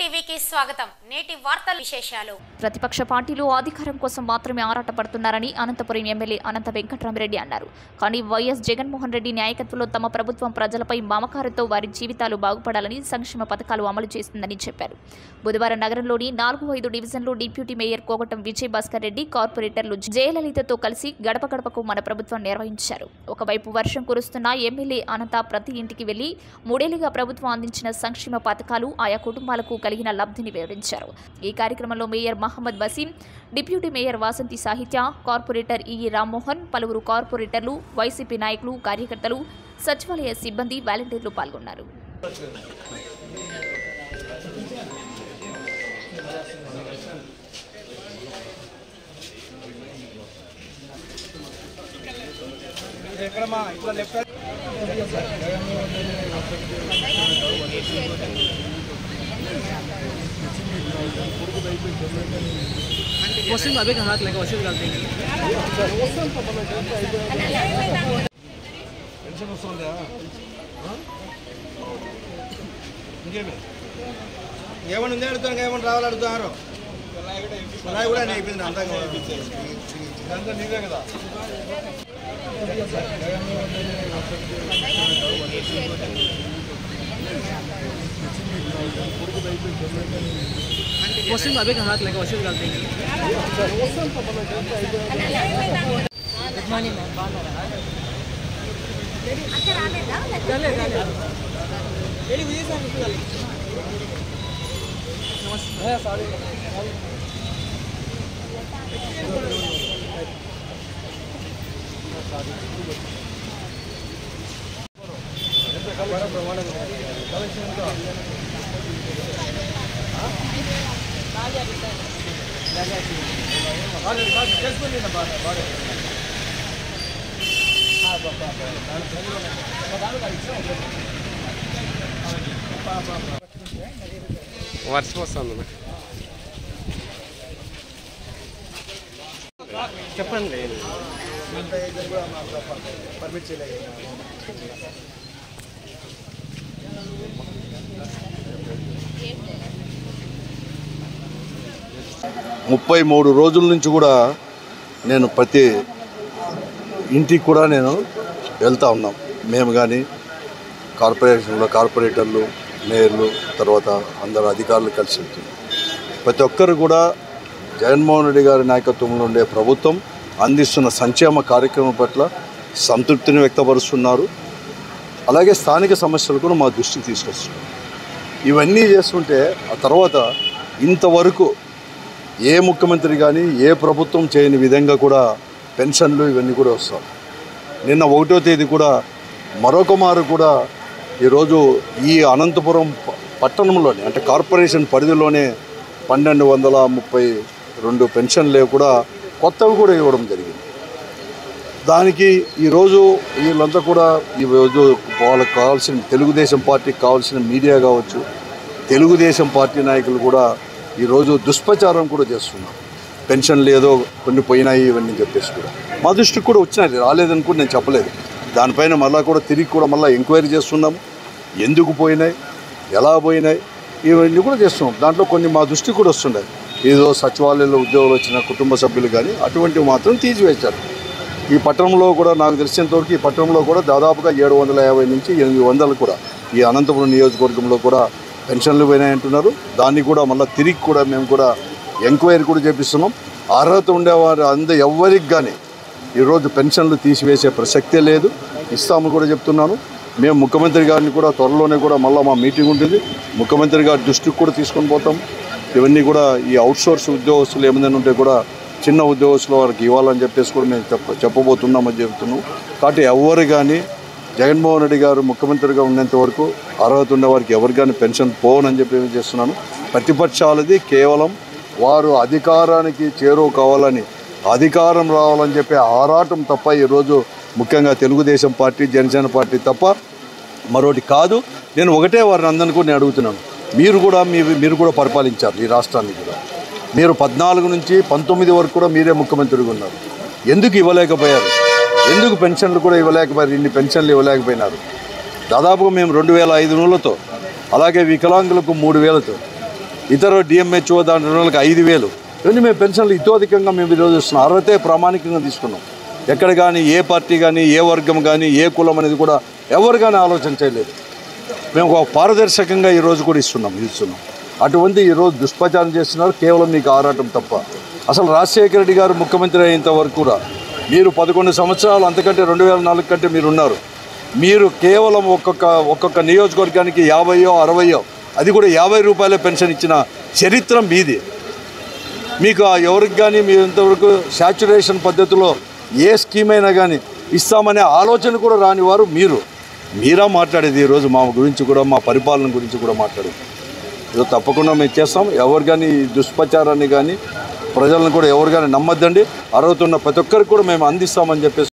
టీవీకి స్వాగతం నేటి వార్తల విశేషాలు ప్రతిపక్ష పార్టీలు అధికారం కోసం మాత్రమే ఆరాటపడుతున్నారని అనంతపురం ఎమ్మెల్యే అనంత వెంకట్రామరెడ్డి అన్నారు కానీ వైఎస్ జగన్మోహన్ రెడ్డి నాయకత్వంలో తమ ప్రభుత్వం ప్రజలపై మమకారంతో వారి జీవితాలు బాగుపడాలని సంక్షేమ పథకాలు అమలు చేస్తుందని చెప్పారు బుధవారం నగరంలోని నాలుగు ఐదు డివిజన్లో డిప్యూటీ మేయర్ కోగటం విజయ్ భాస్కర్ రెడ్డి కార్పొరేటర్లు జయలలితతో కలిసి గడప గడపకు మన ప్రభుత్వం నిర్వహించారు ఒకవైపు వర్షం కురుస్తున్న ఎమ్మెల్యే అనంత ప్రతి ఇంటికి వెళ్లి మూడేళ్లుగా ప్రభుత్వం అందించిన సంక్షేమ పథకాలు ఆయా కుటుంబాలకు కలిగిన లబ్ధిని వివరించారు ఈ కార్యక్రమంలో mayor Mohammed Basim deputy mayor Vasanthi Sahitya corporator EE Rammohan పలువురు కార్పొరేటర్లు వైసీపీ నాయకులు కార్యకర్తలు సచివాలయ సిబ్బంది వాలంటీర్లు పాల్గొన్నారు वॉशिंग अभी का हाथ लगा वॉशिंग डालते हैं పెన్షన్ వస్తుందా ఇంకేమి ఏమన్నా ఉంది అడుగుతాను ఏమన్నా రావాలి అడుగుతున్నారు సునాయి కూడా అయిపోయింది అంతా ఇదంతా నీవే కదా वॉशिंग अभी का हाथ लगा वॉशिंग डालते हैं వర్షం వస్తుంది చెప్పండి పర్మిట్ చేయలేదు ముప్పై మూడు రోజుల నుంచి కూడా నేను ప్రతి ఇంటికి కూడా నేను వెళ్తూ ఉన్నాం మేము కానీ కార్పొరేషన్లో కార్పొరేటర్లు మేయర్లు తర్వాత అందరు అధికారులు కలిసి వెళ్తున్నాం ప్రతి ఒక్కరు కూడా జగన్మోహన్ రెడ్డి గారి నాయకత్వంలో ఉండే ప్రభుత్వం అందిస్తున్న సంక్షేమ కార్యక్రమం పట్ల సంతృప్తిని వ్యక్తపరుస్తున్నారు అలాగే స్థానిక సమస్యలు కూడా మా దృష్టికి తీసుకొస్తున్నారు ఇవన్నీ చేస్తుంటే ఆ తర్వాత ఇంతవరకు ఏ ముఖ్యమంత్రి కానీ ఏ ప్రభుత్వం చేయని విధంగా కూడా పెన్షన్లు ఇవన్నీ కూడా వస్తాయి నిన్న ఒకటో తేదీ కూడా మరొక మారు కూడా ఈరోజు ఈ అనంతపురం ప- పట్టణంలోనే అంటే కార్పొరేషన్ పరిధిలోనే పన్నెండు వందల ముప్పై రెండు పెన్షన్లే కూడా కొత్తవి కూడా ఇవ్వడం జరిగింది దానికి ఈరోజు వీళ్ళంతా కూడా ఈరోజు వాళ్ళకి కావాల్సిన తెలుగుదేశం పార్టీకి కావాల్సిన మీడియా కావచ్చు తెలుగుదేశం పార్టీ నాయకులు కూడా ఈరోజు దుష్ప్రచారం కూడా చేస్తున్నారు పెన్షన్లు ఏదో కొన్ని పోయినాయి ఇవన్నీ చెప్పేసి కూడా మా దృష్టికి కూడా వచ్చినాయి రాలేదని కూడా నేను చెప్పలేదు దానిపైన మళ్ళీ కూడా తిరిగి కూడా మళ్ళీ ఎంక్వైరీ చేస్తున్నాము ఎందుకు పోయినాయి ఎలా పోయినాయి ఇవన్నీ కూడా చేస్తున్నాం దాంట్లో కొన్ని మా దృష్టికి కూడా వస్తున్నాయి ఏదో సచివాలయంలో ఉద్యోగాలు వచ్చిన కుటుంబ సభ్యులు కానీ అటువంటివి మాత్రం తీసివేశారు ఈ పట్టణంలో కూడా నాకు తెలిసినంతవరకు ఈ పట్టణంలో కూడా దాదాపుగా ఏడు వందల యాభై నుంచి ఎనిమిది వందలు కూడా ఈ అనంతపురం నియోజకవర్గంలో కూడా పెన్షన్లు పోయినాయంటున్నారు దాన్ని కూడా మళ్ళీ తిరిగి కూడా మేము కూడా ఎంక్వైరీ కూడా చేపిస్తున్నాం అర్హత ఉండేవారు అంద ఎవ్వరికి కానీ ఈరోజు పెన్షన్లు తీసివేసే ప్రసక్తే లేదు ఇస్తాము కూడా చెప్తున్నాను మేము ముఖ్యమంత్రి గారిని కూడా త్వరలోనే కూడా మళ్ళీ మా మీటింగ్ ఉంటుంది ముఖ్యమంత్రి గారి దృష్టికి కూడా తీసుకొని పోతాం ఇవన్నీ కూడా ఈ అవుట్సోర్స్ ఉద్యోగస్తులు ఏమైనా ఉంటే కూడా చిన్న ఉద్యోగస్తులు వారికి ఇవ్వాలని చెప్పేసి కూడా మేము చెప్ప చెప్పబోతున్నామని చెప్తున్నాం కాబట్టి ఎవరు కానీ జగన్మోహన్ రెడ్డి గారు ముఖ్యమంత్రిగా ఉన్నంత వరకు అర్హత ఉన్న వారికి ఎవరికి కానీ పెన్షన్ పోవనని చెప్పి ఏం చేస్తున్నాను ప్రతిపక్షాలది కేవలం వారు అధికారానికి చేరువ కావాలని అధికారం రావాలని చెప్పి ఆరాటం తప్ప ఈరోజు ముఖ్యంగా తెలుగుదేశం పార్టీ జనసేన పార్టీ తప్ప మరొకటి కాదు నేను ఒకటే వారిని అందరినీ కూడా నేను అడుగుతున్నాను మీరు కూడా మీ మీరు కూడా పరిపాలించారు ఈ రాష్ట్రాన్ని కూడా మీరు పద్నాలుగు నుంచి పంతొమ్మిది వరకు కూడా మీరే ముఖ్యమంత్రిగా ఉన్నారు ఎందుకు ఇవ్వలేకపోయారు ఎందుకు పెన్షన్లు కూడా ఇవ్వలేకపోయారు ఇన్ని పెన్షన్లు ఇవ్వలేకపోయినారు దాదాపుగా మేము రెండు వేల ఐదు నూలతో అలాగే వికలాంగులకు మూడు వేలతో ఇతర డిఎంహెచ్ఓ దాని వాళ్ళకి ఐదు వేలు ఇవన్నీ మేము పెన్షన్లు ఇతోధికంగా మేము ఈరోజు ఇస్తున్నాం అర్హతే ప్రామాణికంగా తీసుకున్నాం ఎక్కడ కానీ ఏ పార్టీ కానీ ఏ వర్గం కానీ ఏ కులం అనేది కూడా ఎవరు కానీ ఆలోచన చేయలేదు మేము ఒక పారదర్శకంగా ఈరోజు కూడా ఇస్తున్నాం ఇస్తున్నాం అటువంటి ఈరోజు దుష్ప్రచారం చేస్తున్నారు కేవలం మీకు ఆరాటం తప్ప అసలు రాజశేఖర రెడ్డి గారు ముఖ్యమంత్రి అయ్యేంత వరకు కూడా మీరు పదకొండు సంవత్సరాలు అంతకంటే రెండు వేల నాలుగు కంటే మీరు ఉన్నారు మీరు కేవలం ఒక్కొక్క ఒక్కొక్క నియోజకవర్గానికి యాభైయో అరవయో అది కూడా యాభై రూపాయలే పెన్షన్ ఇచ్చిన చరిత్ర మీది మీకు ఆ ఎవరికి కానీ మీరు ఇంతవరకు శాచురేషన్ పద్ధతిలో ఏ స్కీమ్ అయినా కానీ ఇస్తామనే ఆలోచన కూడా రాని వారు మీరు మీరా మాట్లాడేది ఈరోజు మా గురించి కూడా మా పరిపాలన గురించి కూడా మాట్లాడేది ఏదో తప్పకుండా మేము చేస్తాం ఎవరు కానీ ఈ దుష్ప్రచారాన్ని కానీ ప్రజలను కూడా ఎవరు కానీ నమ్మద్దండి అర్హత ఉన్న ప్రతి ఒక్కరికి కూడా మేము అందిస్తామని చెప్పేసి